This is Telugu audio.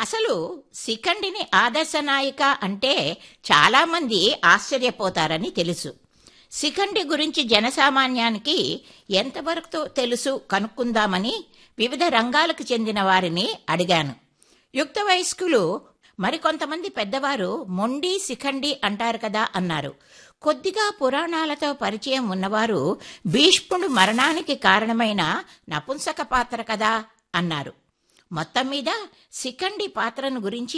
అసలు శిఖండిని ఆదర్శ నాయిక అంటే చాలామంది ఆశ్చర్యపోతారని తెలుసు శిఖండి గురించి జనసామాన్యానికి ఎంతవరకు తెలుసు కనుక్కుందామని వివిధ రంగాలకు చెందిన వారిని అడిగాను యుక్త వయస్కులు మరికొంతమంది పెద్దవారు మొండి శిఖండి అంటారు కదా అన్నారు కొద్దిగా పురాణాలతో పరిచయం ఉన్నవారు భీష్ముడు మరణానికి కారణమైన నపుంసక పాత్ర కదా అన్నారు మొత్తం మీద శిఖండి పాత్రను గురించి